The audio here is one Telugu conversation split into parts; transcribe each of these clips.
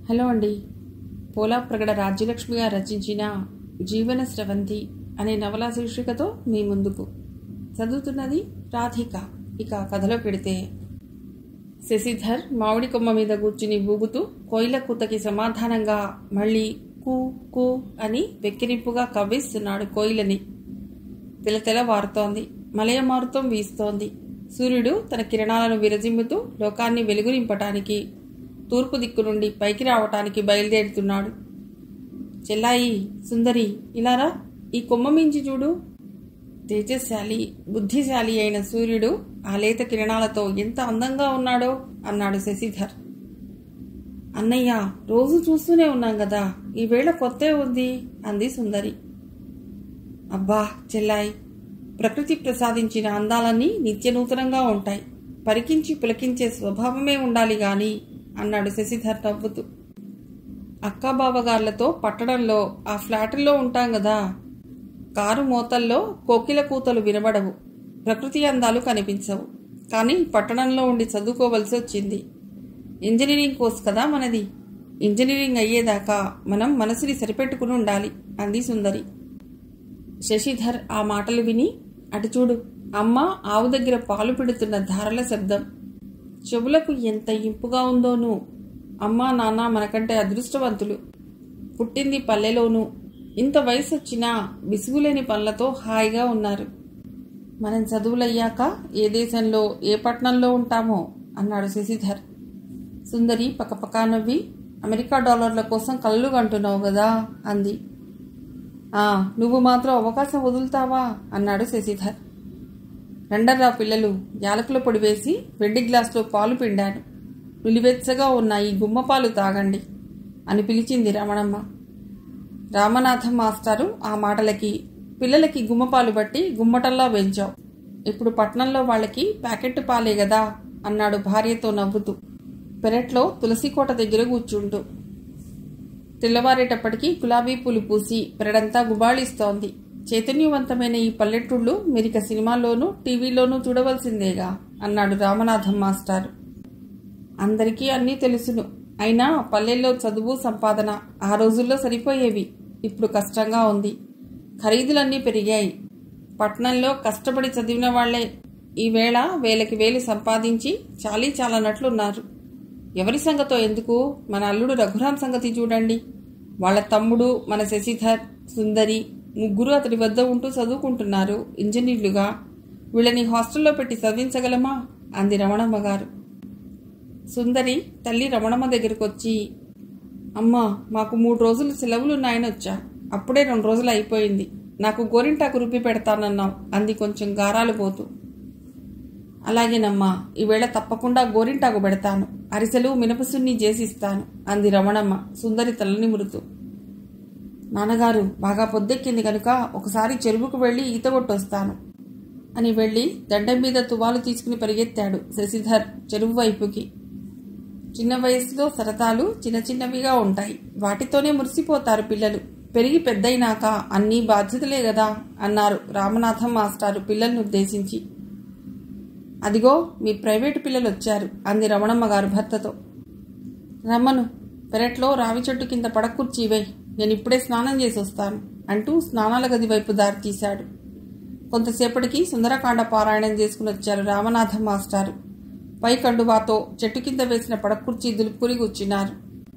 హలో అండి పోలా ప్రగడ రాజ్యలక్ష్మి గారు రచించిన జీవన స్రవంతి అనే నవలా శీర్షికతో మీ ముందుకు చదువుతున్నది రాధిక ఇక కథలో పెడితే శశిధర్ మామిడి కొమ్మ మీద కూర్చుని ఊగుతూ కోయిల కూతకి సమాధానంగా మళ్ళీ కూ కూ అని వెక్కిరింపుగా కవ్విస్తున్నాడు కోయిలని తెలతెల వారుతోంది మలయ మారుతం వీస్తోంది సూర్యుడు తన కిరణాలను విరజిమ్ముతూ లోకాన్ని వెలుగునింపటానికి తూర్పు దిక్కు నుండి పైకి రావటానికి బయలుదేరుతున్నాడు చెల్లాయి సుందరి ఇలారా ఈ కొమ్మ మించి చూడు తేజశాలి బుద్ధిశాలి అయిన సూర్యుడు ఆ లేత కిరణాలతో ఎంత అందంగా ఉన్నాడో అన్నాడు శశిధర్ అన్నయ్య రోజు చూస్తూనే ఉన్నాం కదా ఈవేళ కొత్తే ఉంది అంది సుందరి అబ్బా చెల్లాయి ప్రకృతి ప్రసాదించిన అందాలన్నీ నిత్యనూతనంగా ఉంటాయి పరికించి పులకించే స్వభావమే ఉండాలి గాని అన్నాడు శశిధర్ నవ్వుతూ అక్కా బావగార్లతో పట్టణంలో ఆ ఫ్లాటుల్లో ఉంటాం కదా కారు మోతల్లో కోకిల కూతలు వినబడవు ప్రకృతి అందాలు కనిపించవు కానీ పట్టణంలో ఉండి చదువుకోవలసి వచ్చింది ఇంజనీరింగ్ కోర్స్ కదా మనది ఇంజనీరింగ్ అయ్యేదాకా మనం మనసుని సరిపెట్టుకుని ఉండాలి అంది సుందరి శశిధర్ ఆ మాటలు విని అటు చూడు అమ్మ ఆవు దగ్గర పాలు పెడుతున్న ధారల శబ్దం చెవులకు ఎంత ఇంపుగా ఉందోనూ అమ్మా నాన్న మనకంటే అదృష్టవంతులు పుట్టింది పల్లెలోనూ ఇంత వయసు వచ్చినా విసుగులేని పనులతో హాయిగా ఉన్నారు మనం చదువులయ్యాక ఏ దేశంలో ఏ పట్టణంలో ఉంటామో అన్నాడు శశిధర్ సుందరి పక్కపక్క నవ్వి అమెరికా డాలర్ల కోసం కళ్ళు కంటున్నావు కదా అంది ఆ నువ్వు మాత్రం అవకాశం వదులుతావా అన్నాడు శశిధర్ రెండర్రా పిల్లలు యాలకుల పొడి వేసి వెండి గ్లాసులో పాలు పిండాను నులివెచ్చగా ఉన్న ఈ గుమ్మ పాలు తాగండి అని పిలిచింది రమణమ్మ రామనాథం మాస్టారు ఆ మాటలకి పిల్లలకి గుమ్మపాలు బట్టి గుమ్మటల్లా పెంచావు ఇప్పుడు పట్నంలో వాళ్ళకి ప్యాకెట్ పాలే కదా అన్నాడు భార్యతో నవ్వుతూ పెరట్లో తులసికోట దగ్గర కూర్చుంటూ తెల్లవారేటప్పటికీ గులాబీ పూలు పూసి పెరడంతా గుబాళిస్తోంది చైతన్యవంతమైన ఈ పల్లెటూళ్ళు మీరిక సినిమాల్లోనూ టీవీలోనూ చూడవలసిందేగా అన్నాడు రామనాథం మాస్టారు అందరికీ అన్నీ తెలుసును అయినా పల్లెల్లో చదువు సంపాదన ఆ రోజుల్లో సరిపోయేవి ఇప్పుడు కష్టంగా ఉంది ఖరీదులన్నీ పెరిగాయి పట్నంలో కష్టపడి చదివిన వాళ్లే ఈవేళ వేలకి వేలు సంపాదించి చాలీ చాలనట్లున్నారు ఎవరి సంగతో ఎందుకు మన అల్లుడు రఘురాం సంగతి చూడండి వాళ్ళ తమ్ముడు మన శశిధర్ సుందరి ముగ్గురు అతడి వద్ద ఉంటూ చదువుకుంటున్నారు ఇంజనీర్లుగా వీళ్ళని హాస్టల్లో పెట్టి చదివించగలమా అంది రమణమ్మ గారు సుందరి తల్లి రమణమ్మ దగ్గరకు వచ్చి అమ్మా మాకు మూడు రోజులు సెలవులున్నాయని వచ్చా అప్పుడే రెండు రోజులు అయిపోయింది నాకు గోరింటాకు రుబ్బి పెడతానన్నావు అంది కొంచెం గారాలు పోతూ అలాగేనమ్మా ఈవేళ తప్పకుండా గోరింటాకు పెడతాను అరిసెలు మినపసున్ని చేసిస్తాను అంది రమణమ్మ సుందరి తలని మురుతూ నాన్నగారు బాగా పొద్దెక్కింది కనుక ఒకసారి చెరువుకు వెళ్ళి ఈత కొట్టొస్తాను అని వెళ్ళి దండం మీద తువాలు తీసుకుని పరిగెత్తాడు శశిధర్ చెరువు వైపుకి చిన్న వయసులో సరదాలు చిన్న చిన్నవిగా ఉంటాయి వాటితోనే మురిసిపోతారు పిల్లలు పెరిగి పెద్దయినాక అన్నీ బాధ్యతలే కదా అన్నారు రామనాథం మాస్టారు పిల్లల్ని ఉద్దేశించి అదిగో మీ ప్రైవేటు పిల్లలు వచ్చారు అంది రమణమ్మ గారు భర్తతో రమ్మను పెరట్లో రావి చెట్టు కింద పడకుర్చీవే నేను ఇప్పుడే స్నానం చేసి వస్తాను అంటూ స్నానాల గది వైపు దారి తీశాడు కొంతసేపటికి సుందరకాండ పారాయణం చేసుకుని వచ్చారు రామనాథం మాస్టారు పై కండువాతో చెట్టు కింద వేసిన పడకుర్చీ దులుపుకుని కూర్చున్నారు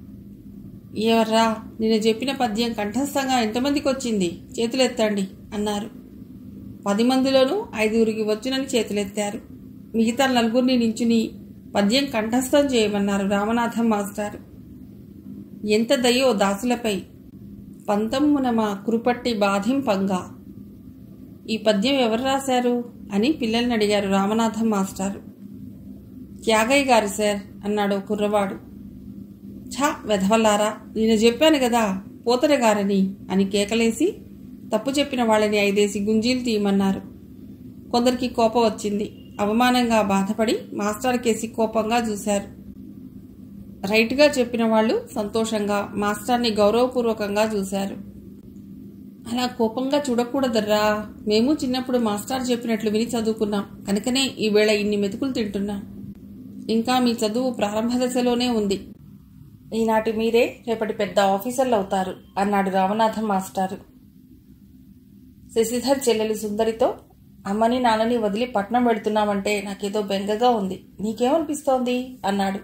ఏవర్రా నేను చెప్పిన పద్యం కంఠస్థంగా ఎంతమందికి వచ్చింది చేతులెత్తండి అన్నారు పది మందిలోనూ ఐదుగురికి వచ్చునని చేతులెత్తారు మిగతా నలుగురిని నించుని పద్యం కంఠస్థం చేయమన్నారు రామనాథం మాస్టారు ఎంత దయ్యో దాసులపై పంతమ్మున మా కురుపట్టి బాధింపంగా ఈ పద్యం ఎవరు రాశారు అని పిల్లల్ని అడిగారు రామనాథం మాస్టారు త్యాగయ్య గారు సార్ అన్నాడు కుర్రవాడు ఛా వెధవల్లారా నేను చెప్పాను కదా పోతన గారని అని కేకలేసి తప్పు చెప్పిన వాళ్ళని ఐదేసి గుంజీలు తీయమన్నారు కొందరికి కోపం వచ్చింది అవమానంగా బాధపడి మాస్టర్ కేసి కోపంగా చూశారు రైట్గా చెప్పిన వాళ్ళు సంతోషంగా మాస్టర్ని గౌరవపూర్వకంగా చూశారు అలా కోపంగా చూడకూడదర్రా మేము చిన్నప్పుడు మాస్టర్ చెప్పినట్లు విని చదువుకున్నాం కనుకనే ఈవేళ ఇన్ని మెతుకులు తింటున్నాం ఇంకా మీ చదువు ప్రారంభ దశలోనే ఉంది ఈనాటి మీరే రేపటి పెద్ద ఆఫీసర్లు అవుతారు అన్నాడు రామనాథం మాస్టారు శశిధర్ చెల్లెలు సుందరితో అమ్మని నాన్నని వదిలి పట్నం వెళుతున్నామంటే నాకేదో బెంగగా ఉంది నీకేమనిపిస్తోంది అన్నాడు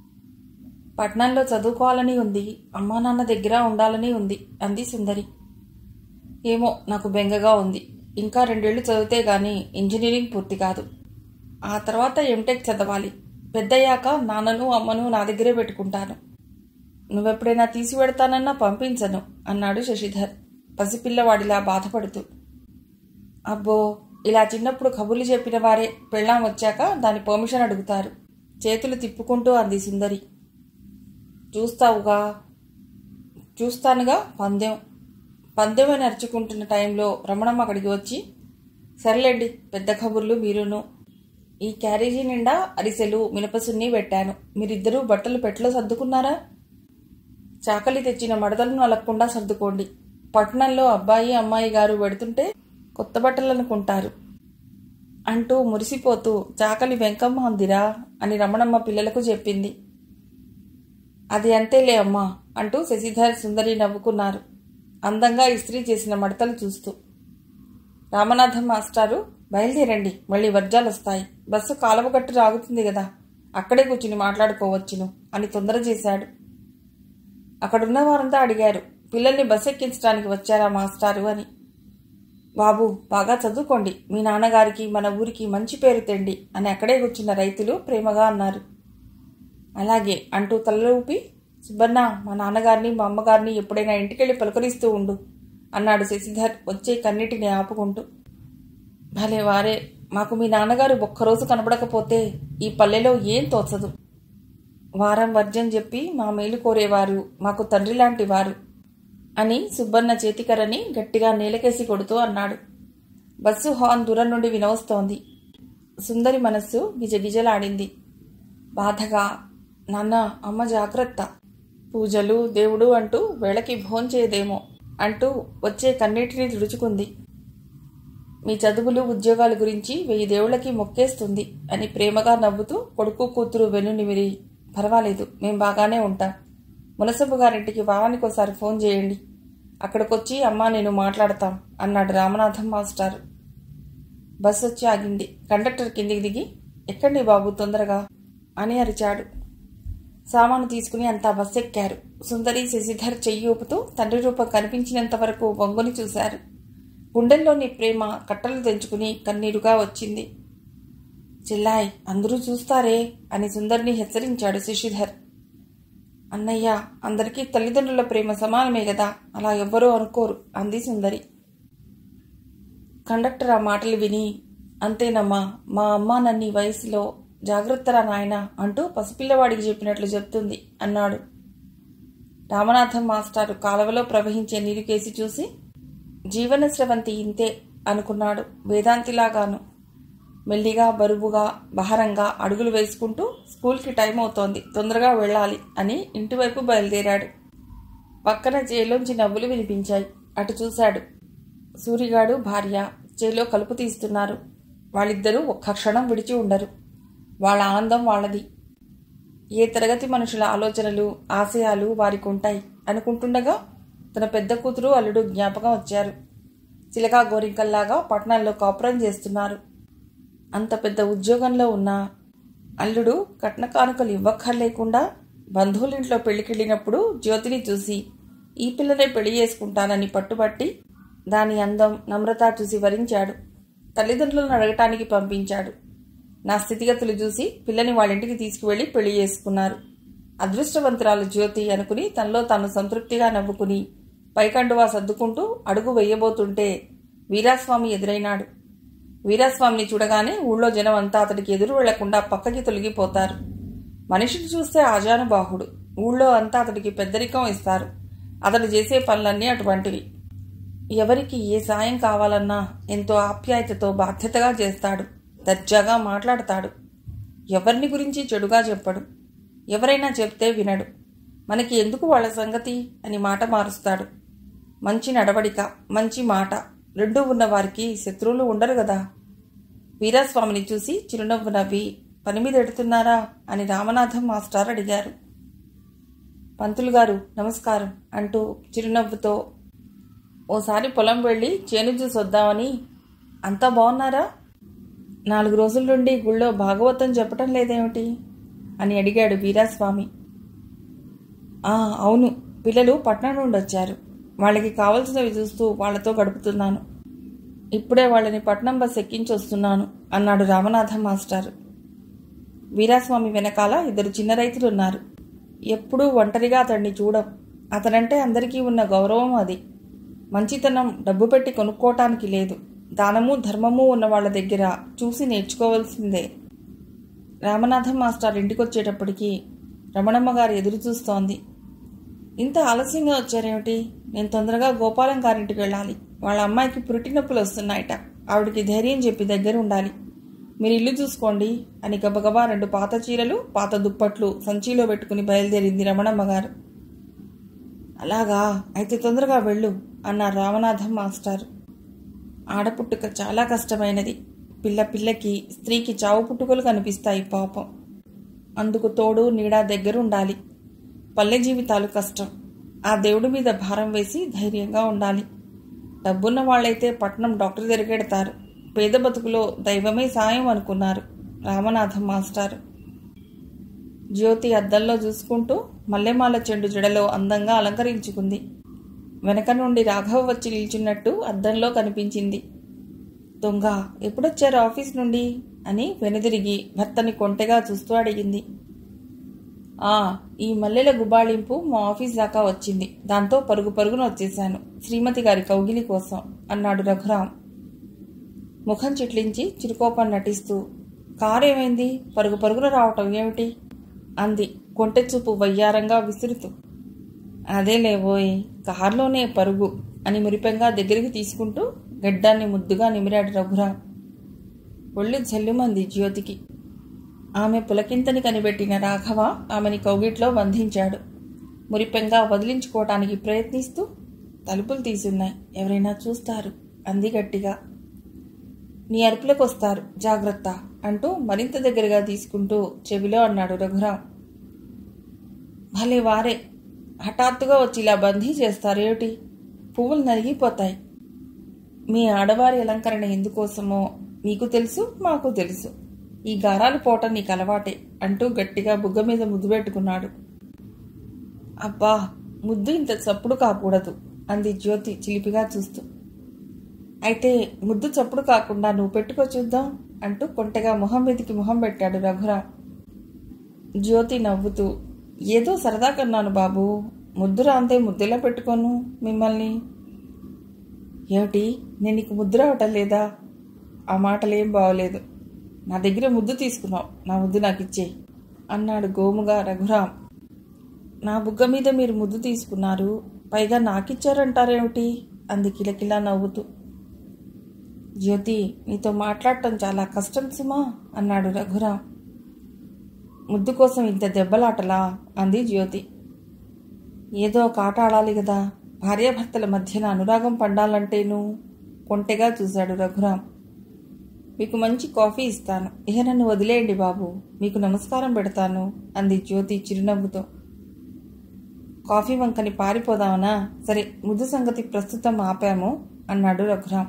పట్నంలో చదువుకోవాలని ఉంది అమ్మా నాన్న దగ్గర ఉండాలని ఉంది అంది సుందరి ఏమో నాకు బెంగగా ఉంది ఇంకా రెండేళ్లు చదివితే గాని ఇంజనీరింగ్ పూర్తి కాదు ఆ తర్వాత ఎంటెక్ చదవాలి పెద్దయ్యాక నాన్నను అమ్మను నా దగ్గరే పెట్టుకుంటాను నువ్వెప్పుడైనా తీసి పెడతానన్నా పంపించను అన్నాడు శశిధర్ పసిపిల్లవాడిలా బాధపడుతూ అబ్బో ఇలా చిన్నప్పుడు కబుర్లు చెప్పిన వారే పెళ్ళాం వచ్చాక దాని పర్మిషన్ అడుగుతారు చేతులు తిప్పుకుంటూ అంది సుందరి చూస్తావుగా చూస్తానుగా పందెం పందెమే నడుచుకుంటున్న టైంలో రమణమ్మ అక్కడికి వచ్చి సర్లేండి పెద్ద కబుర్లు మీరును ఈ క్యారేజీ నిండా అరిసెలు మినపసున్ని పెట్టాను మీరిద్దరూ బట్టలు పెట్టలో సర్దుకున్నారా చాకలి తెచ్చిన మడతలను నలగకుండా సర్దుకోండి పట్నంలో అబ్బాయి అమ్మాయి గారు పెడుతుంటే కొత్త బట్టలు అనుకుంటారు అంటూ మురిసిపోతూ చాకలి వెంకమ్మ అందిరా అని రమణమ్మ పిల్లలకు చెప్పింది అది అంతేలే అమ్మా అంటూ శశిధర్ సుందరి నవ్వుకున్నారు అందంగా ఇస్త్రీ చేసిన మడతలు చూస్తూ రామనాథం మాస్టారు బయలుదేరండి మళ్ళీ వర్జాలు వస్తాయి బస్సు కాలువగట్టు రాగుతుంది కదా అక్కడే కూర్చుని మాట్లాడుకోవచ్చును అని తొందర చేశాడు అక్కడున్న వారంతా అడిగారు పిల్లల్ని బస్సు ఎక్కించడానికి వచ్చారా మాస్టారు అని బాబు బాగా చదువుకోండి మీ నాన్నగారికి మన ఊరికి మంచి పేరు తెండి అని అక్కడే కూర్చున్న రైతులు ప్రేమగా అన్నారు అలాగే అంటూ తల ఊపి సుబ్బన్న మా నాన్నగారిని మా అమ్మగారిని ఎప్పుడైనా ఇంటికెళ్ళి పలకరిస్తూ ఉండు అన్నాడు శశిధర్ వచ్చే కన్నిటిని ఆపుకుంటూ భలే వారే మాకు మీ నాన్నగారు ఒక్కరోజు కనబడకపోతే ఈ పల్లెలో ఏం తోచదు వారం వర్జం చెప్పి మా మేలు కోరేవారు మాకు తండ్రి లాంటి వారు అని సుబ్బన్న చేతికరని గట్టిగా నేలకేసి కొడుతూ అన్నాడు బస్సు హార్న్ దూరం నుండి వినవస్తోంది సుందరి మనస్సు గిజగిజలాడింది బాధగా నాన్న అమ్మ జాగ్రత్త పూజలు దేవుడు అంటూ వేళకి భోంచేదేమో అంటూ వచ్చే కన్నీటిని తుడుచుకుంది మీ చదువులు ఉద్యోగాల గురించి వెయ్యి దేవుళ్ళకి మొక్కేస్తుంది అని ప్రేమగా నవ్వుతూ కొడుకు కూతురు వెన్నునిమిరి పర్వాలేదు మేం బాగానే ఉంటాం మునసబ్బు గారింటికి వారానికోసారి ఫోన్ చేయండి అక్కడికొచ్చి అమ్మా నేను మాట్లాడతాం అన్నాడు రామనాథం మాస్టారు బస్సు వచ్చి ఆగింది కండక్టర్ కిందికి దిగి ఎక్కండి బాబు తొందరగా అని అరిచాడు సామాను తీసుకుని అంతా బస్సు ఎక్కారు సుందరి శశిధర్ చెయ్యి ఊపుతూ తండ్రి రూపం కనిపించినంత వరకు వంగుని చూశారు గుండెల్లోని ప్రేమ కట్టలు తెంచుకుని కన్నీరుగా వచ్చింది చెల్లాయ్ అందరూ చూస్తారే అని సుందరిని హెచ్చరించాడు శశిధర్ అన్నయ్య అందరికీ తల్లిదండ్రుల ప్రేమ సమానమే కదా అలా ఎవ్వరూ అనుకోరు అంది సుందరి కండక్టర్ ఆ మాటలు విని అంతేనమ్మా మా అమ్మ నన్ను ఈ వయసులో జాగ్రత్తరా నాయన అంటూ పసిపిల్లవాడికి చెప్పినట్లు చెప్తుంది అన్నాడు రామనాథం మాస్టారు కాలువలో ప్రవహించే నీరు కేసి చూసి జీవన స్రవంతి ఇంతే అనుకున్నాడు వేదాంతిలాగాను మెల్లిగా బరువుగా బహరంగా అడుగులు వేసుకుంటూ స్కూల్కి టైం అవుతోంది తొందరగా వెళ్ళాలి అని ఇంటివైపు బయలుదేరాడు పక్కన చేలోంచి నవ్వులు వినిపించాయి అటు చూశాడు సూరిగాడు భార్య చేలో కలుపు తీస్తున్నారు వాళ్ళిద్దరూ ఒక్క క్షణం విడిచి ఉండరు వాళ్ళ ఆనందం వాళ్ళది ఏ తరగతి మనుషుల ఆలోచనలు ఆశయాలు వారికి ఉంటాయి అనుకుంటుండగా తన పెద్ద కూతురు అల్లుడు జ్ఞాపకం వచ్చారు చిలకా గోరింకల్లాగా పట్టణాల్లో కాపురం చేస్తున్నారు అంత పెద్ద ఉద్యోగంలో ఉన్న అల్లుడు కట్న కానుకలు ఇవ్వక్కర్లేకుండా బంధువులింట్లో పెళ్లికెళ్ళినప్పుడు జ్యోతిని చూసి ఈ పిల్లనే పెళ్లి చేసుకుంటానని పట్టుబట్టి దాని అందం నమ్రత చూసి వరించాడు తల్లిదండ్రులను అడగటానికి పంపించాడు నా స్థితిగతులు చూసి పిల్లని వాళ్ళింటికి తీసుకువెళ్లి పెళ్లి చేసుకున్నారు అదృష్టవంతురాలు జ్యోతి అనుకుని తనలో తాను సంతృప్తిగా నవ్వుకుని పైకండువా సర్దుకుంటూ అడుగు వెయ్యబోతుంటే వీరాస్వామి ఎదురైనాడు వీరాస్వామిని చూడగానే ఊళ్ళో జనం అంతా అతడికి ఎదురు వెళ్లకుండా పక్కకి తొలగిపోతారు మనిషిని చూస్తే ఆజానుబాహుడు ఊళ్ళో అంతా అతడికి పెద్దరికం ఇస్తారు అతడు చేసే పనులన్నీ అటువంటివి ఎవరికి ఏ సాయం కావాలన్నా ఎంతో ఆప్యాయతతో బాధ్యతగా చేస్తాడు దర్జాగా మాట్లాడతాడు ఎవరిని గురించి చెడుగా చెప్పడు ఎవరైనా చెప్తే వినడు మనకి ఎందుకు వాళ్ళ సంగతి అని మాట మారుస్తాడు మంచి నడవడిక మంచి మాట రెండూ ఉన్న వారికి శత్రువులు ఉండరు కదా వీరాస్వామిని చూసి చిరునవ్వు నవ్వి పని మీద ఎడుతున్నారా అని రామనాథం మాస్టర్ అడిగారు పంతులు గారు నమస్కారం అంటూ చిరునవ్వుతో ఓసారి పొలం వెళ్ళి చేను చూసి వద్దామని అంతా బాగున్నారా నాలుగు రోజుల నుండి గుళ్ళో భాగవతం చెప్పటం లేదేమిటి అని అడిగాడు వీరాస్వామి "ఆ, అవును పిల్లలు పట్నం నుండి వచ్చారు వాళ్ళకి కావలసినవి చూస్తూ వాళ్ళతో గడుపుతున్నాను ఇప్పుడే వాళ్ళని పట్నం బస్ ఎక్కించి వస్తున్నాను అన్నాడు రామనాథం మాస్టారు వీరాస్వామి వెనకాల ఇద్దరు చిన్న రైతులు ఉన్నారు ఎప్పుడూ ఒంటరిగా అతన్ని చూడం అతనంటే అందరికీ ఉన్న గౌరవం అది మంచితనం డబ్బు పెట్టి కొనుక్కోవటానికి లేదు దానము ధర్మము ఉన్న వాళ్ళ దగ్గర చూసి నేర్చుకోవాల్సిందే రామనాథం మాస్టర్ ఇంటికొచ్చేటప్పటికి రమణమ్మ గారు ఎదురు చూస్తోంది ఇంత ఆలస్యంగా వచ్చారేమిటి నేను తొందరగా గోపాలం గారింటికి వెళ్ళాలి వాళ్ళ అమ్మాయికి పురిటి నొప్పులు వస్తున్నాయట ఆవిడికి ధైర్యం చెప్పి దగ్గర ఉండాలి మీరు ఇల్లు చూసుకోండి అని గబగబా రెండు పాత చీరలు పాత దుప్పట్లు సంచిలో పెట్టుకుని బయలుదేరింది రమణమ్మ గారు అలాగా అయితే తొందరగా వెళ్ళు అన్నారు రామనాథం మాస్టర్ ఆడపుట్టుక చాలా కష్టమైనది పిల్ల పిల్లకి స్త్రీకి చావు పుట్టుకలు కనిపిస్తాయి పాపం అందుకు తోడు నీడ దగ్గర ఉండాలి పల్లె జీవితాలు కష్టం ఆ దేవుడి మీద భారం వేసి ధైర్యంగా ఉండాలి డబ్బున్న వాళ్ళైతే పట్నం డాక్టర్ దగ్గరెడతారు పేద బతుకులో దైవమే సాయం అనుకున్నారు రామనాథం మాస్టారు జ్యోతి అద్దంలో చూసుకుంటూ మల్లెమాల చెండు జడలో అందంగా అలంకరించుకుంది వెనక నుండి రాఘవ వచ్చి నిల్చున్నట్టు అద్దంలో కనిపించింది దొంగ ఎప్పుడొచ్చారు ఆఫీస్ నుండి అని వెనుదిరిగి భర్తని కొంటెగా చూస్తూ అడిగింది ఆ ఈ మల్లెల గుబాళింపు మా ఆఫీస్ దాకా వచ్చింది దాంతో పరుగు పరుగున వచ్చేశాను శ్రీమతి గారి కౌగిలి కోసం అన్నాడు రఘురాం ముఖం చిట్లించి చిరుకోపం నటిస్తూ కారు ఏమైంది పరుగు పరుగున రావటం ఏమిటి అంది కొంటెచూపు వయ్యారంగా విసురుతూ అదే లేవోయ్ కారులోనే పరుగు అని మురిపెంగా దగ్గరికి తీసుకుంటూ గడ్డాన్ని ముద్దుగా నిమిరాడు రఘురాం ఒళ్ళు జల్లుమంది జ్యోతికి ఆమె పులకింతని కనిపెట్టిన రాఘవ ఆమెని కౌగిట్లో బంధించాడు మురిపెంగా వదిలించుకోవటానికి ప్రయత్నిస్తూ తలుపులు తీసున్నాయి ఎవరైనా చూస్తారు అంది గట్టిగా నీ అరుపులకు వస్తారు జాగ్రత్త అంటూ మరింత దగ్గరగా తీసుకుంటూ చెవిలో అన్నాడు రఘురాం భలే వారే హఠాత్తుగా వచ్చి ఇలా బందీ చేస్తారేమిటి పువ్వులు నలిగిపోతాయి మీ ఆడవారి అలంకరణ ఎందుకోసమో మీకు తెలుసు మాకు తెలుసు ఈ గారాలు పోవటం నీకు అలవాటే అంటూ గట్టిగా బుగ్గ మీద ముద్దు పెట్టుకున్నాడు అబ్బా ముద్దు ఇంత చప్పుడు కాకూడదు అంది జ్యోతి చిలిపిగా చూస్తూ అయితే ముద్దు చప్పుడు కాకుండా నువ్వు పెట్టుకో చూద్దాం అంటూ కొంటెగా మొహం మీదికి మొహం పెట్టాడు రఘురాం జ్యోతి నవ్వుతూ ఏదో సరదా కన్నాను బాబు ముద్దు రాంతే ముద్దెలా పెట్టుకోను మిమ్మల్ని ఏమిటి నేను నీకు ముద్దు రావటం లేదా ఆ మాటలేం బాగోలేదు నా దగ్గర ముద్దు తీసుకున్నావు నా ముద్దు నాకు ఇచ్చేయి అన్నాడు గోముగా రఘురాం నా బుగ్గ మీద మీరు ముద్దు తీసుకున్నారు పైగా నాకిచ్చారంటారేమిటి అంది కిలకిలా నవ్వుతూ జ్యోతి నీతో మాట్లాడటం చాలా కష్టం సుమా అన్నాడు రఘురాం ముద్దు కోసం ఇంత దెబ్బలాటలా అంది జ్యోతి ఏదో ఒక ఆట ఆడాలి కదా భార్యాభర్తల మధ్యన అనురాగం పండాలంటేను కొంటెగా చూశాడు రఘురాం మీకు మంచి కాఫీ ఇస్తాను ఇక నన్ను వదిలేయండి బాబు మీకు నమస్కారం పెడతాను అంది జ్యోతి చిరునవ్వుతో కాఫీ వంకని పారిపోదామనా సరే ముద్దు సంగతి ప్రస్తుతం ఆపాము అన్నాడు రఘురాం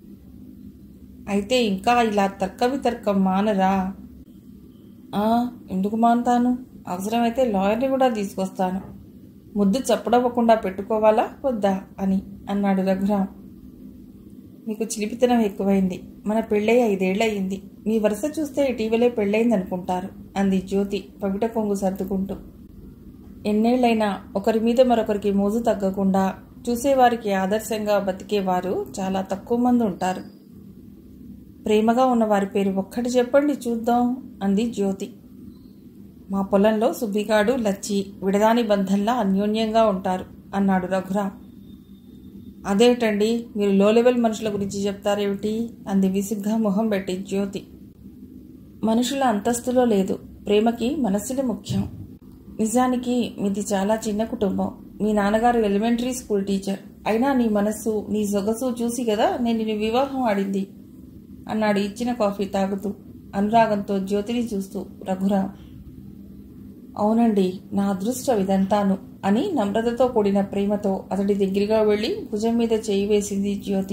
అయితే ఇంకా ఇలా తర్క వితర్కం మానరా "ఆ, ఎందుకు మానుతాను అవసరమైతే లాయర్ని కూడా తీసుకొస్తాను ముద్దు చప్పుడవ్వకుండా పెట్టుకోవాలా వద్దా అని అన్నాడు రఘురాం మీకు చిలిపితనం ఎక్కువైంది మన పెళ్ళై ఐదేళ్లయ్యింది మీ వరుస చూస్తే ఇటీవలే పెళ్ళయింది అనుకుంటారు అంది జ్యోతి పవిట కొంగు సర్దుకుంటూ ఎన్నేళ్లైనా ఒకరి మీద మరొకరికి మోజు తగ్గకుండా చూసేవారికి ఆదర్శంగా బతికేవారు చాలా తక్కువ మంది ఉంటారు ప్రేమగా ఉన్న వారి పేరు ఒక్కటి చెప్పండి చూద్దాం అంది జ్యోతి మా పొలంలో సుబ్బిగాడు లచ్చి విడదాని బంధంలా అన్యోన్యంగా ఉంటారు అన్నాడు రఘురాం అదేమిటండి మీరు లో లెవెల్ మనుషుల గురించి చెప్తారేమిటి అంది విసుగ్గా మొహం పెట్టి జ్యోతి మనుషుల అంతస్తులో లేదు ప్రేమకి మనస్సులే ముఖ్యం నిజానికి మీది చాలా చిన్న కుటుంబం మీ నాన్నగారు ఎలిమెంటరీ స్కూల్ టీచర్ అయినా నీ మనస్సు నీ సొగసు చూసి కదా నేను నీ వివాహం ఆడింది అన్నాడు ఇచ్చిన కాఫీ తాగుతూ అనురాగంతో జ్యోతిని చూస్తూ రఘురాం అవునండి నా అదృష్టం ఇదంతాను అని నమ్రతతో కూడిన ప్రేమతో అతడి దగ్గరగా వెళ్ళి భుజం మీద చేయి వేసింది జ్యోతి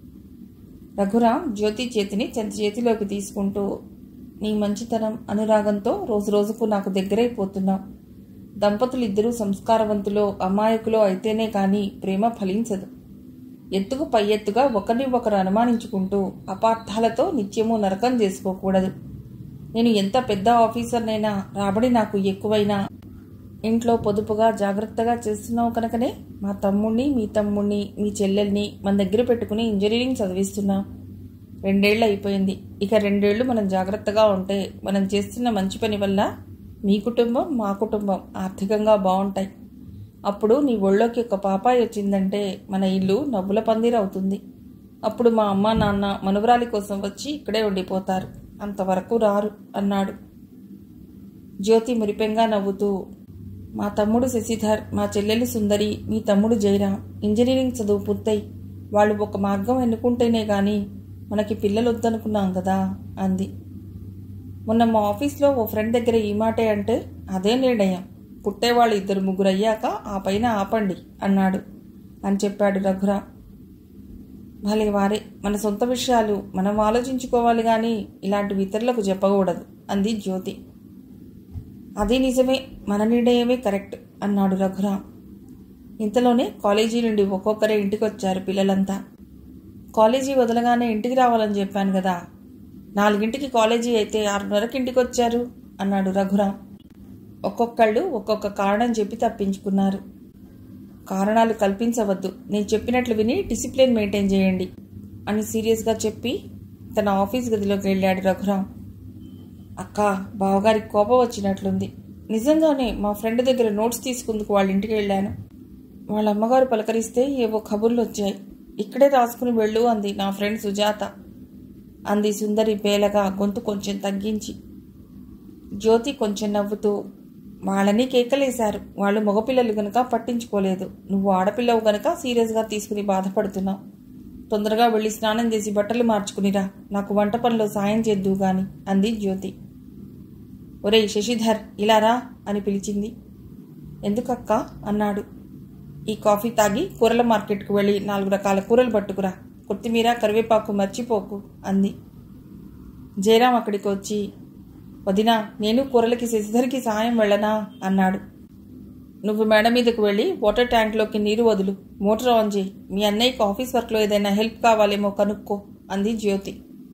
రఘురాం జ్యోతి చేతిని చెంత చేతిలోకి తీసుకుంటూ నీ మంచితనం అనురాగంతో రోజు రోజుకు నాకు దగ్గరైపోతున్నావు దంపతులిద్దరూ సంస్కారవంతులో అమాయకులో అయితేనే కానీ ప్రేమ ఫలించదు ఎత్తుకు పై ఎత్తుగా ఒకరిని ఒకరు అనుమానించుకుంటూ అపార్థాలతో నిత్యము నరకం చేసుకోకూడదు నేను ఎంత పెద్ద ఆఫీసర్నైనా రాబడి నాకు ఎక్కువైనా ఇంట్లో పొదుపుగా జాగ్రత్తగా చేస్తున్నావు కనుకనే మా తమ్ముణ్ణి మీ తమ్ముణ్ణి మీ చెల్లెల్ని మన దగ్గర పెట్టుకుని ఇంజనీరింగ్ చదివిస్తున్నాం రెండేళ్ళు అయిపోయింది ఇక రెండేళ్లు మనం జాగ్రత్తగా ఉంటే మనం చేస్తున్న మంచి పని వల్ల మీ కుటుంబం మా కుటుంబం ఆర్థికంగా బాగుంటాయి అప్పుడు నీ ఒళ్ళోకి ఒక పాపాయి వచ్చిందంటే మన ఇల్లు నవ్వుల పందిరవుతుంది అప్పుడు మా అమ్మ నాన్న మనువరాలి కోసం వచ్చి ఇక్కడే ఉండిపోతారు అంతవరకు రారు అన్నాడు జ్యోతి మురిపెంగా నవ్వుతూ మా తమ్ముడు శశిధర్ మా చెల్లెలు సుందరి మీ తమ్ముడు జయరాం ఇంజనీరింగ్ చదువు పూర్తయి వాళ్ళు ఒక మార్గం ఎన్నుకుంటేనే గాని మనకి పిల్లలు వద్దనుకున్నాం కదా అంది మొన్న మా ఆఫీస్లో ఓ ఫ్రెండ్ దగ్గర ఈ మాటే అంటే అదేం నిర్ణయం పుట్టేవాళ్ళు ఇద్దరు ముగ్గురు అయ్యాక ఆ పైన ఆపండి అన్నాడు అని చెప్పాడు రఘురాం భలే వారే మన సొంత విషయాలు మనం ఆలోచించుకోవాలి కానీ ఇలాంటివి ఇతరులకు చెప్పకూడదు అంది జ్యోతి అది నిజమే మన నిర్ణయమే కరెక్ట్ అన్నాడు రఘురాం ఇంతలోనే కాలేజీ నుండి ఒక్కొక్కరే ఇంటికి వచ్చారు పిల్లలంతా కాలేజీ వదలగానే ఇంటికి రావాలని చెప్పాను కదా నాలుగింటికి కాలేజీ అయితే ఆరున్నరకి ఇంటికి వచ్చారు అన్నాడు రఘురాం ఒక్కొక్కళ్ళు ఒక్కొక్క కారణం చెప్పి తప్పించుకున్నారు కారణాలు కల్పించవద్దు నేను చెప్పినట్లు విని డిసిప్లిన్ మెయింటైన్ చేయండి అని సీరియస్గా చెప్పి తన ఆఫీస్ గదిలోకి వెళ్ళాడు రఘురాం అక్క బావగారికి కోపం వచ్చినట్లుంది నిజంగానే మా ఫ్రెండ్ దగ్గర నోట్స్ తీసుకుందుకు వాళ్ళ ఇంటికి వెళ్ళాను వాళ్ళ అమ్మగారు పలకరిస్తే ఏవో కబుర్లు వచ్చాయి ఇక్కడే రాసుకుని వెళ్ళు అంది నా ఫ్రెండ్ సుజాత అంది సుందరి పేలగా గొంతు కొంచెం తగ్గించి జ్యోతి కొంచెం నవ్వుతూ వాళ్ళని కేకలేశారు వాళ్ళు మగపిల్లలు గనక పట్టించుకోలేదు నువ్వు ఆడపిల్లవు గనక సీరియస్గా తీసుకుని బాధపడుతున్నావు తొందరగా వెళ్ళి స్నానం చేసి బట్టలు మార్చుకునిరా నాకు వంట పనిలో సాయం చేద్దు గాని అంది జ్యోతి ఒరేయ్ శశిధర్ ఇలా రా అని పిలిచింది ఎందుకక్క అన్నాడు ఈ కాఫీ తాగి కూరల మార్కెట్కు వెళ్ళి నాలుగు రకాల కూరలు పట్టుకురా కొత్తిమీర కరివేపాకు మర్చిపోకు అంది జయరాం అక్కడికి వచ్చి వదినా నేను కూరలకి శశిధర్కి సాయం వెళ్ళనా అన్నాడు నువ్వు మేడ మీదకు వెళ్ళి వాటర్ ట్యాంక్లోకి నీరు వదులు మోటార్ ఆన్ చేయి మీ అన్నయ్యకి ఆఫీస్ వర్క్లో ఏదైనా హెల్ప్ కావాలేమో కనుక్కో అంది జ్యోతి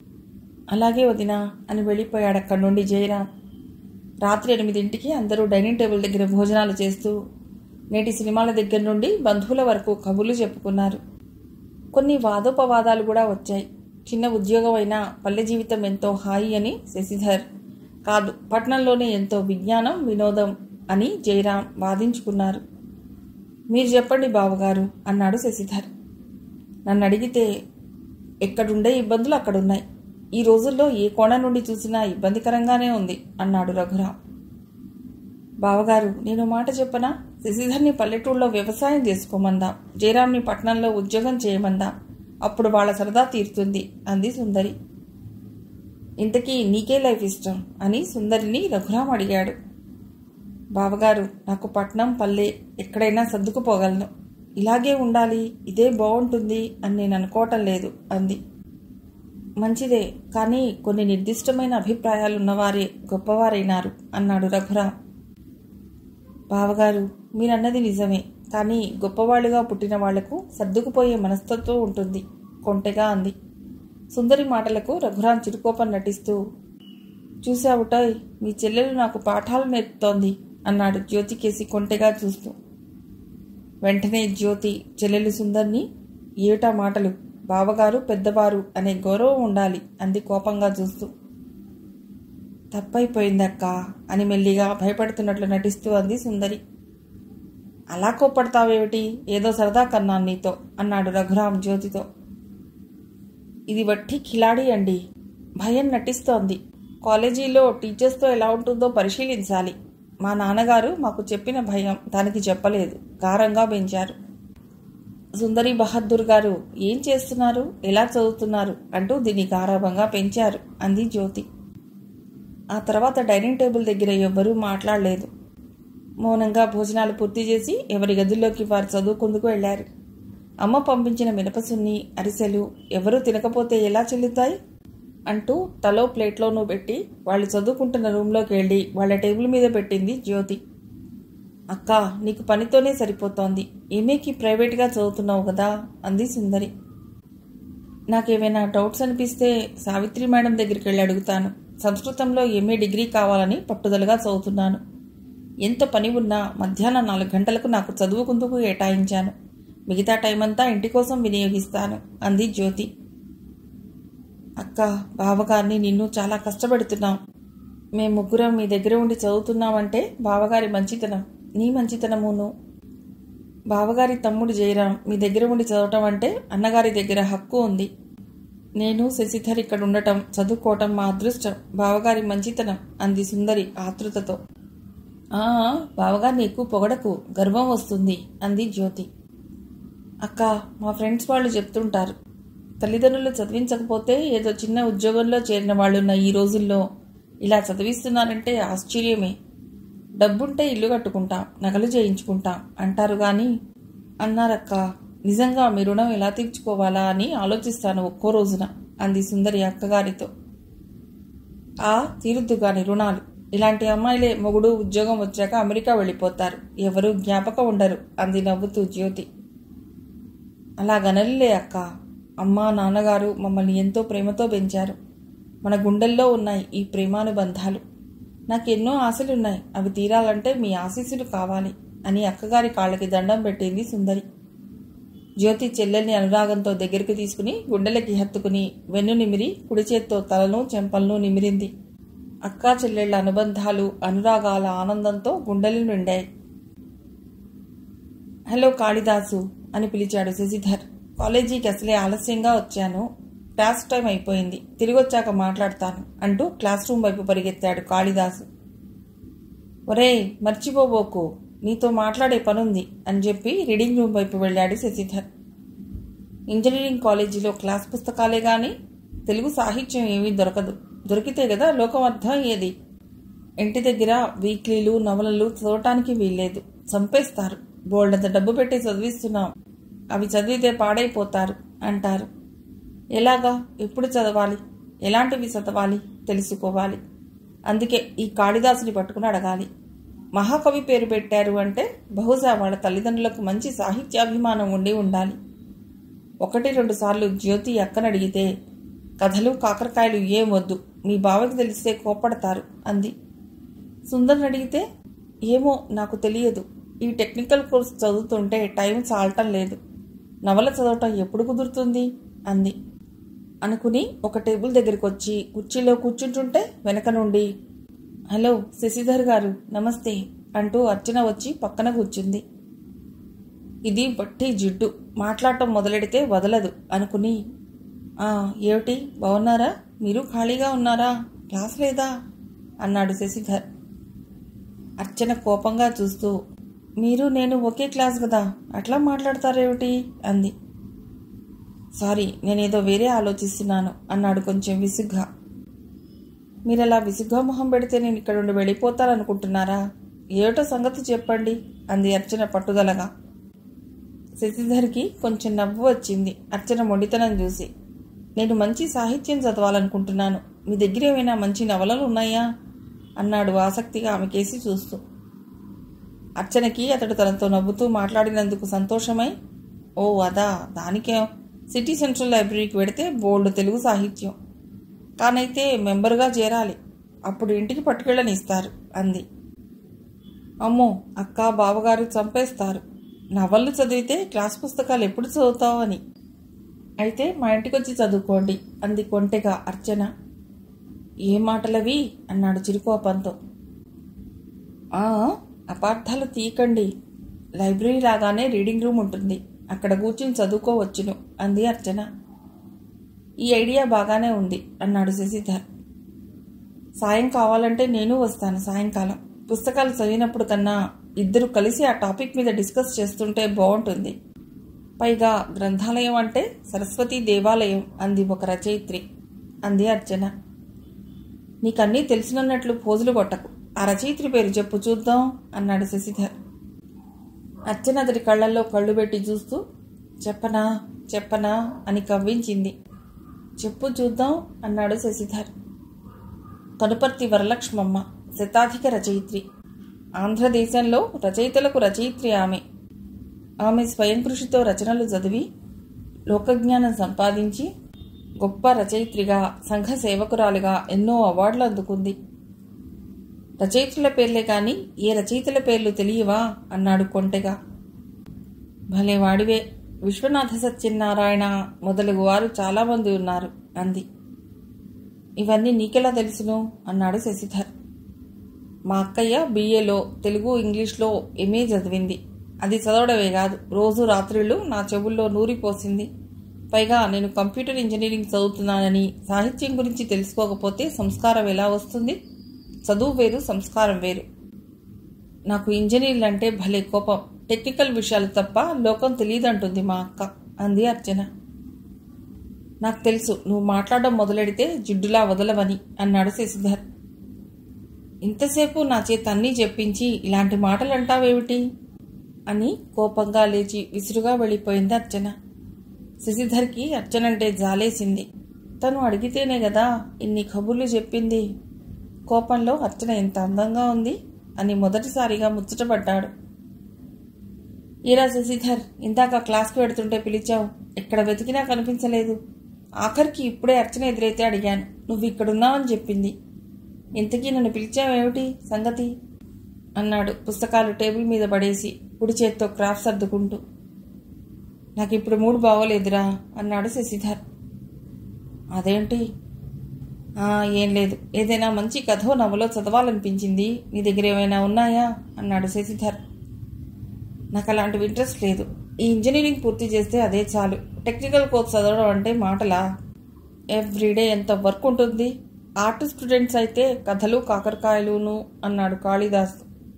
అలాగే వదినా అని వెళ్ళిపోయాడు అక్కడి నుండి జయరాం రాత్రి ఎనిమిదింటికి అందరూ డైనింగ్ టేబుల్ దగ్గర భోజనాలు చేస్తూ నేటి సినిమాల దగ్గర నుండి బంధువుల వరకు కబుర్లు చెప్పుకున్నారు కొన్ని వాదోపవాదాలు కూడా వచ్చాయి చిన్న ఉద్యోగం అయినా పల్లె జీవితం ఎంతో హాయి అని శశిధర్ కాదు పట్నంలోనే ఎంతో విజ్ఞానం వినోదం అని జయరాం వాదించుకున్నారు మీరు చెప్పండి బావగారు అన్నాడు శశిధర్ నన్ను అడిగితే ఎక్కడుండే ఇబ్బందులు అక్కడున్నాయి ఈ రోజుల్లో ఏ కోణ నుండి చూసినా ఇబ్బందికరంగానే ఉంది అన్నాడు రఘురాం బావగారు నేను మాట చెప్పనా శశిధర్ని పల్లెటూళ్ళలో వ్యవసాయం చేసుకోమందాం జయరాంని పట్నంలో ఉద్యోగం చేయమందాం అప్పుడు వాళ్ళ సరదా తీరుతుంది అంది సుందరి ఇంతకీ నీకే లైఫ్ ఇష్టం అని సుందరిని రఘురాం అడిగాడు బావగారు నాకు పట్నం పల్లె ఎక్కడైనా సర్దుకుపోగలను ఇలాగే ఉండాలి ఇదే బాగుంటుంది అని నేను అనుకోవటం లేదు అంది మంచిదే కానీ కొన్ని నిర్దిష్టమైన అభిప్రాయాలు ఉన్నవారే గొప్పవారైనారు అన్నాడు రఘురాం బావగారు మీరన్నది నిజమే కానీ గొప్పవాళ్ళుగా పుట్టిన వాళ్లకు సర్దుకుపోయే మనస్తత్వం ఉంటుంది కొంటెగా అంది సుందరి మాటలకు రఘురాం చిరుకోపం నటిస్తూ చూసావుటాయ్ మీ చెల్లెలు నాకు పాఠాలు నేర్పుతోంది అన్నాడు జ్యోతి కేసి కొంటెగా చూస్తూ వెంటనే జ్యోతి చెల్లెలు సుందర్ని ఏటా మాటలు బావగారు పెద్దవారు అనే గౌరవం ఉండాలి అంది కోపంగా చూస్తూ తప్పైపోయిందక్క అని మెల్లిగా భయపడుతున్నట్లు నటిస్తూ అంది సుందరి అలా కోప్పడతావేమిటి ఏదో సరదా కన్నాను నీతో అన్నాడు రఘురాం జ్యోతితో ఇది వట్టి ఖిలాడి అండి భయం నటిస్తోంది కాలేజీలో టీచర్స్తో ఎలా ఉంటుందో పరిశీలించాలి మా నాన్నగారు మాకు చెప్పిన భయం దానికి చెప్పలేదు గారంగా పెంచారు సుందరి బహద్దూర్ గారు ఏం చేస్తున్నారు ఎలా చదువుతున్నారు అంటూ దీన్ని గారాభంగా పెంచారు అంది జ్యోతి ఆ తర్వాత డైనింగ్ టేబుల్ దగ్గర ఎవ్వరూ మాట్లాడలేదు మౌనంగా భోజనాలు పూర్తి చేసి ఎవరి గదుల్లోకి వారు చదువుకుందుకు వెళ్లారు అమ్మ పంపించిన మినపసున్ని అరిసెలు ఎవరూ తినకపోతే ఎలా చెల్లుతాయి అంటూ తలో ప్లేట్లోనూ పెట్టి వాళ్ళు చదువుకుంటున్న రూమ్లోకి వెళ్ళి వాళ్ళ టేబుల్ మీద పెట్టింది జ్యోతి అక్క నీకు పనితోనే సరిపోతోంది ఏమేకి ప్రైవేట్గా చదువుతున్నావు కదా అంది సుందరి నాకేమైనా డౌట్స్ అనిపిస్తే సావిత్రి మేడం దగ్గరికి వెళ్ళి అడుగుతాను సంస్కృతంలో ఎంఏ డిగ్రీ కావాలని పట్టుదలగా చదువుతున్నాను ఎంత పని ఉన్నా మధ్యాహ్నం నాలుగు గంటలకు నాకు చదువుకుందుకు కేటాయించాను మిగతా టైం అంతా ఇంటి కోసం వినియోగిస్తాను అంది జ్యోతి అక్క బావగారిని నిన్ను చాలా కష్టపెడుతున్నాం మేము ముగ్గురం మీ దగ్గర ఉండి చదువుతున్నామంటే బావగారి మంచితనం నీ మంచితనమును బావగారి తమ్ముడు జయరాం మీ దగ్గర ఉండి చదవటం అంటే అన్నగారి దగ్గర హక్కు ఉంది నేను శశిధర్ ఇక్కడ ఉండటం చదువుకోవటం మా అదృష్టం బావగారి మంచితనం అంది సుందరి ఆతృతతో ఆ బావగారిని ఎక్కువ పొగడకు గర్వం వస్తుంది అంది జ్యోతి అక్క మా ఫ్రెండ్స్ వాళ్ళు చెప్తుంటారు తల్లిదండ్రులు చదివించకపోతే ఏదో చిన్న ఉద్యోగంలో చేరిన వాళ్ళున్న ఈ రోజుల్లో ఇలా చదివిస్తున్నారంటే ఆశ్చర్యమే డబ్బుంటే ఇల్లు కట్టుకుంటాం నగలు చేయించుకుంటాం అంటారు గాని అన్నారక్క నిజంగా మీ రుణం ఎలా తీర్చుకోవాలా అని ఆలోచిస్తాను ఒక్కో రోజున అంది సుందరి అక్కగారితో ఆ తీరుద్దు గాని రుణాలు ఇలాంటి అమ్మాయిలే మొగుడు ఉద్యోగం వచ్చాక అమెరికా వెళ్ళిపోతారు ఎవరు జ్ఞాపకం ఉండరు అంది నవ్వుతూ జ్యోతి అలాగనలే అక్క అమ్మ నాన్నగారు మమ్మల్ని ఎంతో ప్రేమతో పెంచారు మన గుండెల్లో ఉన్నాయి ఈ ప్రేమానుబంధాలు నాకు ఎన్నో ఆశలున్నాయి అవి తీరాలంటే మీ ఆశీస్సులు కావాలి అని అక్కగారి కాళ్ళకి దండం పెట్టింది సుందరి జ్యోతి చెల్లెల్ని అనురాగంతో దగ్గరికి తీసుకుని గుండెలకి హత్తుకుని వెన్ను నిమిరి కుడి చేత్తో తలను చెంపలను నిమిరింది అక్కా చెల్లెళ్ల అనుబంధాలు అనురాగాల ఆనందంతో గుండెలు నిండాయి హలో కాళిదాసు అని పిలిచాడు శశిధర్ కాలేజీకి అసలే ఆలస్యంగా వచ్చాను క్లాస్ టైం అయిపోయింది తిరిగి వచ్చాక మాట్లాడతాను అంటూ క్లాస్ రూమ్ వైపు పరిగెత్తాడు కాళిదాసు ఒరే మర్చిపోబోకు నీతో మాట్లాడే పనుంది అని చెప్పి రీడింగ్ రూమ్ వైపు వెళ్ళాడు శశిధర్ ఇంజనీరింగ్ కాలేజీలో క్లాస్ పుస్తకాలే గాని తెలుగు సాహిత్యం ఏమీ దొరకదు దొరికితే కదా లోకం అర్థం అయ్యేది ఇంటి దగ్గర వీక్లీలు నవలలు చదవటానికి వీల్లేదు చంపేస్తారు బోల్డంత డబ్బు పెట్టి చదివిస్తున్నాం అవి చదివితే పాడైపోతారు అంటారు ఎలాగా ఎప్పుడు చదవాలి ఎలాంటివి చదవాలి తెలుసుకోవాలి అందుకే ఈ కాళిదాసుని పట్టుకుని అడగాలి మహాకవి పేరు పెట్టారు అంటే బహుశా వాళ్ళ తల్లిదండ్రులకు మంచి సాహిత్యాభిమానం ఉండి ఉండాలి ఒకటి రెండు సార్లు జ్యోతి అక్కని అడిగితే కథలు కాకరకాయలు ఏం వద్దు మీ బావకి తెలిస్తే కోపడతారు అంది సుందర్ని అడిగితే ఏమో నాకు తెలియదు ఈ టెక్నికల్ కోర్స్ చదువుతుంటే టైం చాలటం లేదు నవల చదవటం ఎప్పుడు కుదురుతుంది అంది అనుకుని ఒక టేబుల్ దగ్గరికి వచ్చి కుర్చీలో కూర్చుంటుంటే వెనక నుండి హలో శశిధర్ గారు నమస్తే అంటూ అర్చన వచ్చి పక్కన కూర్చుంది ఇది బట్టి జిడ్డు మాట్లాడటం మొదలెడితే వదలదు అనుకుని "ఆ, ఏమిటి బాగున్నారా మీరు ఖాళీగా ఉన్నారా క్లాస్ లేదా అన్నాడు శశిధర్ అర్చన కోపంగా చూస్తూ మీరు నేను ఒకే క్లాస్ కదా అట్లా మాట్లాడతారేమిటి అంది సారీ నేనేదో వేరే ఆలోచిస్తున్నాను అన్నాడు కొంచెం విసుగ్గా మీరు అలా విసుగ్గా మొహం పెడితే నేను ఇక్కడ నుండి వెళ్ళిపోతాననుకుంటున్నారా ఏమిటో సంగతి చెప్పండి అంది అర్చన పట్టుదలగా శశిధర్కి కొంచెం నవ్వు వచ్చింది అర్చన మొండితనం చూసి నేను మంచి సాహిత్యం చదవాలనుకుంటున్నాను మీ దగ్గర ఏమైనా మంచి నవలలు ఉన్నాయా అన్నాడు ఆసక్తిగా ఆమె కేసి చూస్తూ అర్చనకి అతడు తనతో నవ్వుతూ మాట్లాడినందుకు సంతోషమై ఓ అదా దానికేం సిటీ సెంట్రల్ లైబ్రరీకి వెడితే బోల్డ్ తెలుగు సాహిత్యం కానైతే మెంబరుగా చేరాలి అప్పుడు ఇంటికి పట్టుకెళ్ళని ఇస్తారు అంది అమ్మో అక్క బావగారు చంపేస్తారు నవళ్ళు చదివితే క్లాస్ పుస్తకాలు ఎప్పుడు చదువుతావు అని అయితే మా ఇంటికి వచ్చి చదువుకోండి అంది కొంటెగా అర్చన ఏ మాటలవి అన్నాడు చిరుకోపంతో "ఆ, అపార్థాలు తీయకండి లైబ్రరీ లాగానే రీడింగ్ రూమ్ ఉంటుంది అక్కడ కూర్చుని చదువుకోవచ్చును అంది అర్చన ఈ ఐడియా బాగానే ఉంది అన్నాడు శశిధర్ సాయం కావాలంటే నేను వస్తాను సాయంకాలం పుస్తకాలు చదివినప్పుడు కన్నా ఇద్దరు కలిసి ఆ టాపిక్ మీద డిస్కస్ చేస్తుంటే బాగుంటుంది పైగా గ్రంథాలయం అంటే సరస్వతి దేవాలయం అంది ఒక రచయిత్రి అంది అర్చన నీకన్నీ తెలిసినన్నట్లు పోజులు కొట్టకు ఆ రచయిత్రి పేరు చెప్పు చూద్దాం అన్నాడు శశిధర్ అర్చన అతడి కళ్ళల్లో కళ్ళు పెట్టి చూస్తూ చెప్పనా చెప్పనా అని కవ్వించింది చెప్పు చూద్దాం అన్నాడు శశిధర్ కనుపర్తి వరలక్ష్మమ్మ శతాధిక రచయిత్రి ఆంధ్రదేశంలో రచయితలకు రచయిత్రి ఆమె ఆమె స్వయం కృషితో రచనలు చదివి లోకజ్ఞానం సంపాదించి గొప్ప రచయిత్రిగా సంఘ సేవకురాలుగా ఎన్నో అవార్డులు అందుకుంది రచయిత్రుల పేర్లే కానీ ఏ రచయితల పేర్లు తెలియవా అన్నాడు కొంటెగా భలే వాడివే విశ్వనాథ సత్యనారాయణ మొదలగు వారు చాలామంది ఉన్నారు అంది ఇవన్నీ నీకెలా తెలుసును అన్నాడు శశిధర్ మా అక్కయ్య బీఏలో తెలుగు ఇంగ్లీష్లో ఎంఏ చదివింది అది చదవడమే కాదు రోజు రాత్రిళ్ళు నా చెవుల్లో నూరిపోసింది పైగా నేను కంప్యూటర్ ఇంజనీరింగ్ చదువుతున్నానని సాహిత్యం గురించి తెలుసుకోకపోతే సంస్కారం ఎలా వస్తుంది చదువు వేరు సంస్కారం వేరు నాకు ఇంజనీర్లు అంటే భలే కోపం టెక్నికల్ విషయాలు తప్ప లోకం తెలియదంటుంది మా అక్క అంది అర్చన నాకు తెలుసు నువ్వు మాట్లాడడం మొదలెడితే జిడ్డులా వదలవని అన్నాడు శశిధర్ ఇంతసేపు నా చేత అన్నీ చెప్పించి ఇలాంటి మాటలు అంటావేమిటి అని కోపంగా లేచి విసురుగా వెళ్ళిపోయింది అర్చన శశిధర్కి అర్చన అంటే జాలేసింది తను అడిగితేనే కదా ఇన్ని కబుర్లు చెప్పింది కోపంలో అర్చన ఎంత అందంగా ఉంది అని మొదటిసారిగా ముచ్చటపడ్డాడు ఈరా శశిధర్ ఇందాక క్లాస్కి పెడుతుంటే పిలిచావు ఎక్కడ వెతికినా కనిపించలేదు ఆఖరికి ఇప్పుడే అర్చన ఎదురైతే అడిగాను నువ్వు ఇక్కడున్నావని చెప్పింది ఇంతకీ నన్ను పిలిచావేమిటి సంగతి అన్నాడు పుస్తకాలు టేబుల్ మీద పడేసి కుడి చేత్తో క్రాఫ్ట్ సర్దుకుంటూ నాకు ఇప్పుడు మూడు బాగోలేదురా అన్నాడు శశిధర్ అదేంటి "ఆ, ఏం లేదు ఏదైనా మంచి కథో నవలో చదవాలనిపించింది నీ దగ్గర ఏమైనా ఉన్నాయా అన్నాడు శశిధర్ నాకు అలాంటివి ఇంట్రెస్ట్ లేదు ఈ ఇంజనీరింగ్ పూర్తి చేస్తే అదే చాలు టెక్నికల్ కోర్స్ చదవడం అంటే మాటలా ఎవ్రీడే ఎంత వర్క్ ఉంటుంది ఆర్ట్ స్టూడెంట్స్ అయితే కథలు కాకరకాయలును అన్నాడు కాళిదాస్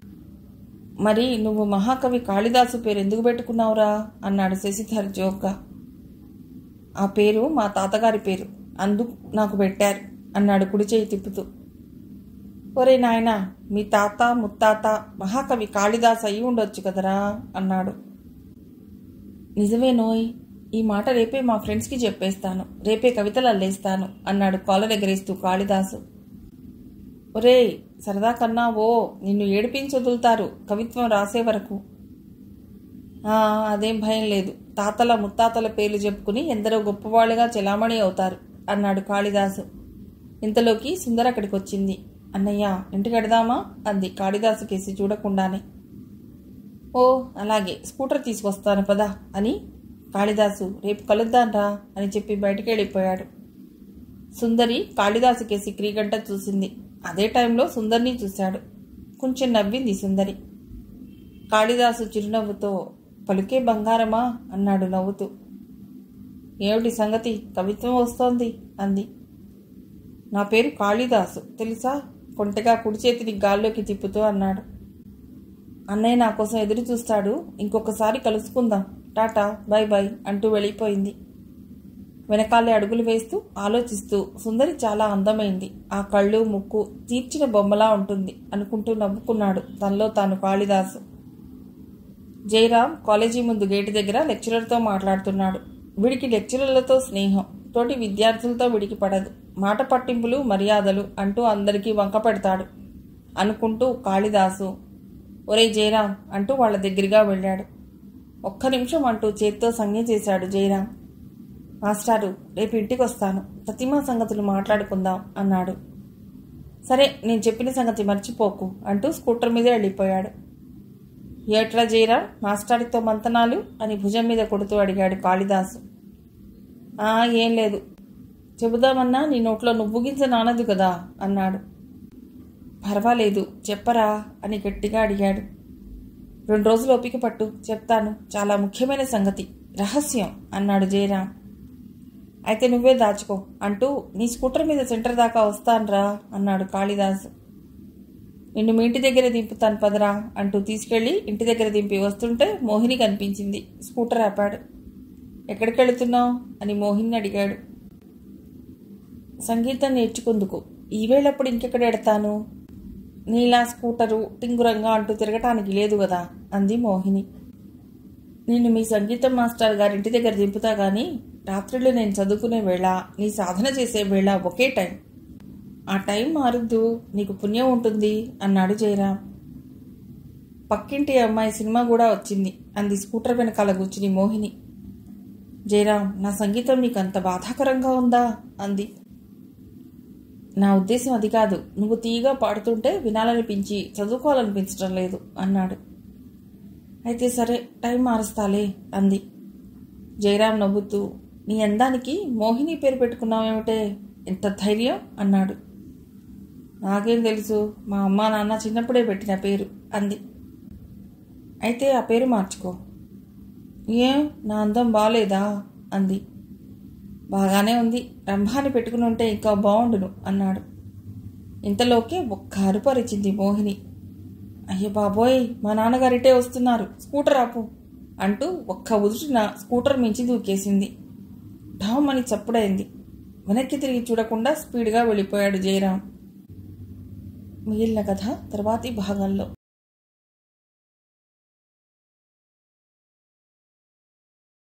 మరి నువ్వు మహాకవి కాళిదాసు పేరు ఎందుకు పెట్టుకున్నావురా అన్నాడు శశిధర్ జోక్గా ఆ పేరు మా తాతగారి పేరు అందుకు నాకు పెట్టారు అన్నాడు కుడి చేయి తిప్పుతూ ఒరే నాయనా మీ తాత ముత్తాత మహాకవి కాళిదాస్ అయి ఉండొచ్చు కదరా అన్నాడు నిజమే నోయ్ ఈ మాట రేపే మా ఫ్రెండ్స్కి చెప్పేస్తాను రేపే కవితలు అల్లేస్తాను అన్నాడు కాలర్ ఎగరేస్తూ కాళిదాసు ఒరేయ్ సరదా కన్నా ఓ నిన్ను ఏడిపించి వదులుతారు కవిత్వం రాసే వరకు "ఆ, అదేం భయం లేదు తాతల ముత్తాతల పేర్లు చెప్పుకుని ఎందరో గొప్పవాళ్ళుగా చెలామణి అవుతారు అన్నాడు కాళిదాసు ఇంతలోకి సుందర అక్కడికి వచ్చింది అన్నయ్య ఇంటికి వెడదామా అంది కాళిదాసు కేసి చూడకుండానే ఓ అలాగే స్కూటర్ తీసుకొస్తాను పదా అని కాళిదాసు రేపు కలుద్దాంరా అని చెప్పి బయటికి వెళ్ళిపోయాడు సుందరి కాళిదాసు కేసి క్రీగంట చూసింది అదే టైంలో సుందరిని చూశాడు కొంచెం నవ్వింది సుందరి కాళిదాసు చిరునవ్వుతో పలుకే బంగారమా అన్నాడు నవ్వుతూ ఏమిటి సంగతి కవిత్వం వస్తోంది అంది నా పేరు కాళిదాసు తెలుసా కొంటగా కుడి చేతిని గాల్లోకి తిప్పుతూ అన్నాడు అన్నయ్య నా కోసం ఎదురు చూస్తాడు ఇంకొకసారి కలుసుకుందాం టాటా బై బై అంటూ వెళ్ళిపోయింది వెనకాలే అడుగులు వేస్తూ ఆలోచిస్తూ సుందరి చాలా అందమైంది ఆ కళ్ళు ముక్కు తీర్చిన బొమ్మలా ఉంటుంది అనుకుంటూ నవ్వుకున్నాడు తనలో తాను కాళిదాసు జయరాం కాలేజీ ముందు గేటు దగ్గర లెక్చరర్తో మాట్లాడుతున్నాడు వీడికి లెక్చరర్లతో స్నేహం తోటి విద్యార్థులతో వీడికి పడదు మాట పట్టింపులు మర్యాదలు అంటూ అందరికీ వంక పెడతాడు అనుకుంటూ కాళిదాసు ఒరే జయరాం అంటూ వాళ్ళ దగ్గరగా వెళ్ళాడు ఒక్క నిమిషం అంటూ చేత్తో సంజ్ఞ చేశాడు జయరాం మాస్టారు రేపు ఇంటికి వస్తాను ప్రతిమా సంగతులు మాట్లాడుకుందాం అన్నాడు సరే నేను చెప్పిన సంగతి మర్చిపోకు అంటూ స్కూటర్ మీదే వెళ్ళిపోయాడు ఏట్లా జయరా మాస్టారితో మంతనాలు అని భుజం మీద కొడుతూ అడిగాడు కాళిదాసు "ఆ, ఏం లేదు చెబుదామన్నా నీ నోట్లో నువ్వు గింజ నానదు కదా అన్నాడు పర్వాలేదు చెప్పరా అని గట్టిగా అడిగాడు రెండు రోజులు ఓపిక పట్టు చెప్తాను చాలా ముఖ్యమైన సంగతి రహస్యం అన్నాడు జయరాం అయితే నువ్వే దాచుకో అంటూ నీ స్కూటర్ మీద సెంటర్ దాకా వస్తాన్రా అన్నాడు కాళిదాసు నిన్ను మీ ఇంటి దగ్గర దింపుతాను పదరా అంటూ తీసుకెళ్లి ఇంటి దగ్గర దింపి వస్తుంటే మోహిని కనిపించింది స్కూటర్ ఆపాడు ఎక్కడికి వెళుతున్నావు అని మోహిని అడిగాడు సంగీతం నేర్చుకుందుకు ఈవేళప్పుడు ఇంకెక్కడ ఎడతాను నీలా స్కూటరు టింగురంగా అంటూ తిరగటానికి లేదు కదా అంది మోహిని నేను మీ సంగీతం మాస్టర్ గారింటి దగ్గర దింపుతా గానీ రాత్రులు నేను చదువుకునే వేళ నీ సాధన చేసే వేళ ఒకే టైం ఆ టైం మారుద్దు నీకు పుణ్యం ఉంటుంది అన్నాడు జయరాం పక్కింటి అమ్మాయి సినిమా కూడా వచ్చింది అంది స్కూటర్ వెనకాల కూర్చుని మోహిని జయరాం నా సంగీతం నీకు అంత బాధాకరంగా ఉందా అంది నా ఉద్దేశం అది కాదు నువ్వు తీయగా పాడుతుంటే వినాలనిపించి చదువుకోవాలనిపించడం లేదు అన్నాడు అయితే సరే టైం మారుస్తాలే అంది జయరాం నవ్వుతూ నీ అందానికి మోహిని పేరు పెట్టుకున్నావేమిటే ఎంత ధైర్యం అన్నాడు నాకేం తెలుసు మా అమ్మ నాన్న చిన్నప్పుడే పెట్టిన పేరు అంది అయితే ఆ పేరు మార్చుకో ఏం నా అందం బాగాలేదా అంది బాగానే ఉంది రంభాని పెట్టుకుని ఉంటే ఇంకా బాగుండును అన్నాడు ఇంతలోకే ఒక్క అరుపు అరిచింది మోహిని అయ్యో బాబోయ్ మా నాన్నగారిటే వస్తున్నారు స్కూటర్ ఆపు అంటూ ఒక్క ఉదుటిన స్కూటర్ మించి దూకేసింది ఢామ్ అని చప్పుడైంది వెనక్కి తిరిగి చూడకుండా స్పీడ్గా వెళ్ళిపోయాడు జయరాం మిగిలిన కథ తర్వాతి భాగాల్లో